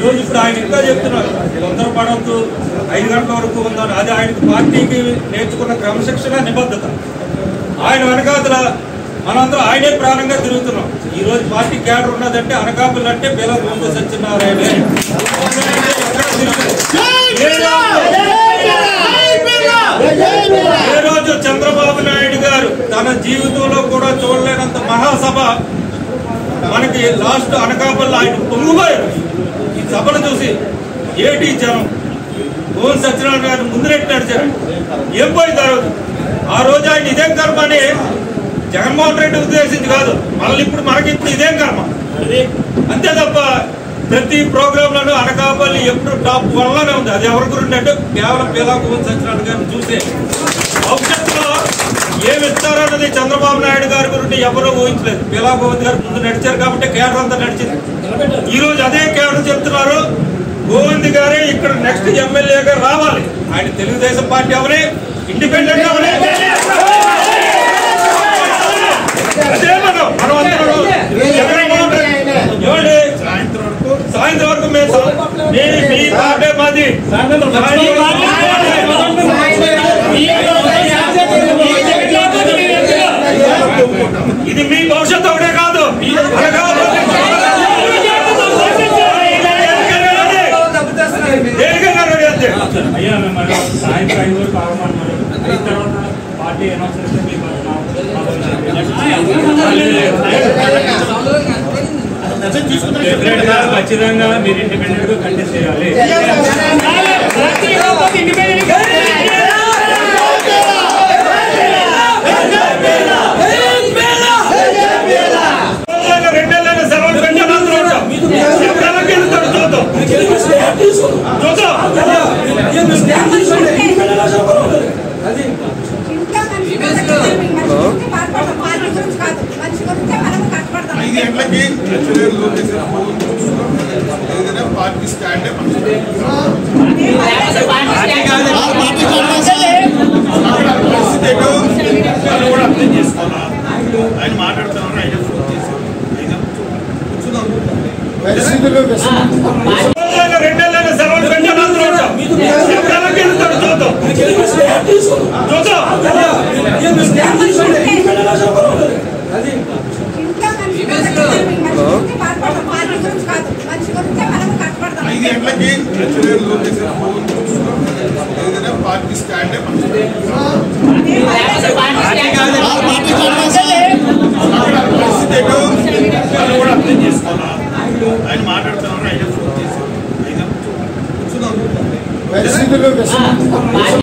ఈరోజు ఇప్పుడు ఆయన ఇంకా చెప్తున్నారు తొందరపడవద్దు ఐదు గంటల వరకు ఉందని అది ఆయనకు పార్టీకి నేర్చుకున్న క్రమశిక్షణ నిబద్ధత ఆయన వెనకాతల మనందరం ఆయనే ప్రాణంగా తిరుగుతున్నాం ఈ రోజు పార్టీ క్యాడర్ ఉన్నదంటే అనకాపల్లి అంటే పిల్లల ముందు సత్యనారాయణ ఏ రోజు చంద్రబాబు నాయుడు గారు తన జీవితంలో కూడా చూడలేనంత మహాసభ మనకి లాస్ట్ అనకాపల్లి ఆయన పొంగిపోయారు ఈ సభను చూసి ఏటి జనం భువన్ సత్యనారాయణ గారు ముందు నెట్టి నడిచారు ఏం పోయి తర్వాత ఆ రోజు ఆయన ఇదేం కర్మ అని జగన్మోహన్ రెడ్డి ఉద్దేశించి కాదు మళ్ళీ ఇప్పుడు మనకి ఇప్పుడు ఇదేం కర్మ అంతే తప్ప ప్రతి ప్రోగ్రామ్ లను అనకాపల్లి ఎప్పుడు టాప్ వన్ లోనే ఉంది అది ఎవరి గురించి అంటే కేవలం పీలా భువన్ సత్యనారాయణ గారిని చూసే భవిష్యత్తులో ఏమి ఇస్తారన్నది చంద్రబాబు నాయుడు గారి గురించి ఎవరూ ఊహించలేదు పీలా భువన్ గారు ముందు నడిచారు కాబట్టి కేడర్ అంతా నడిచింది ఈ రోజు అదే కేడర్ చెప్తున్నారు గోవింద్ గారే ఇక్కడ నెక్స్ట్ ఎమ్మెల్యేగా రావాలి ఆయన తెలుగుదేశం పార్టీ అవనే ఇండిపెండెంట్ అవనే అదే మనం మనం అందరం జగన్మోహన్ రెడ్డి ఏమండి సాయంత్రం వరకు మేము మీ మీ పార్టీ మాది ఇది మీ భవిష్యత్తు ఒకటే కాదు దేనికైనా రెడీ అంతే అయ్యా మిమ్మల్ని సాయంత్రం ఐదు వరకు ఆగమన్నారు అయిన తర్వాత పార్టీ అనౌన్స్ చేస్తే మీకు డెఫినెట్గా ఖచ్చితంగా మీరు ఇండిపెండెంట్ గా కంటెస్ట్ చేయాలి రెండేళ్ళైనా సెలవులు పెట్టి మాత్రం ఉంటాం. ఎక్కడికి వెళ్తాడు చూద్దాం. చూద్దాం. ఇంకా మంచి మంచి గురించి బాధపడతాం పార్టీ గురించి కాదు మంచి గురించే మనం కష్టపడతాం ఐదు గంటలకి యాక్చువల్గా లోకేష్ గారు ఫోన్ చూస్తున్నాం. ఏదైనా పార్టీ స్టాండే మంచిది. అక్కడ పరిస్థితి ఏంటో వాళ్ళు కూడా అర్థం చేసుకోవాలా ఆయన మాట్లాడుతున్నారు ఆయన ఫోన్ చేసి అయినా కూర్చున్నాం రెండేళ్ళైనా సెలవులు పెట్టి మాత్రం ఉంటాం. ఎక్కడికి వెళ్తాడు చూద్దాం. చూద్దాం. ఇంకా మంచి గురించి బాధపడతాం పార్టీ గురించి కాదు మంచి గురించే మనం కష్టపడతాం ఐదు గంటలకి యాక్చువల్గా లోకేష్ గారు ఫోన్ చూస్తున్నాం. ఏదైనా పార్టీ స్టాండే మంచిది. అక్కడ పరిస్థితి ఏంటో వాళ్ళు కూడా అర్థం చేసుకోవాలా ఆయన మాట్లాడుతున్నారు ఆయన ఫోన్ చేసి అయినా కూర్చున్నాం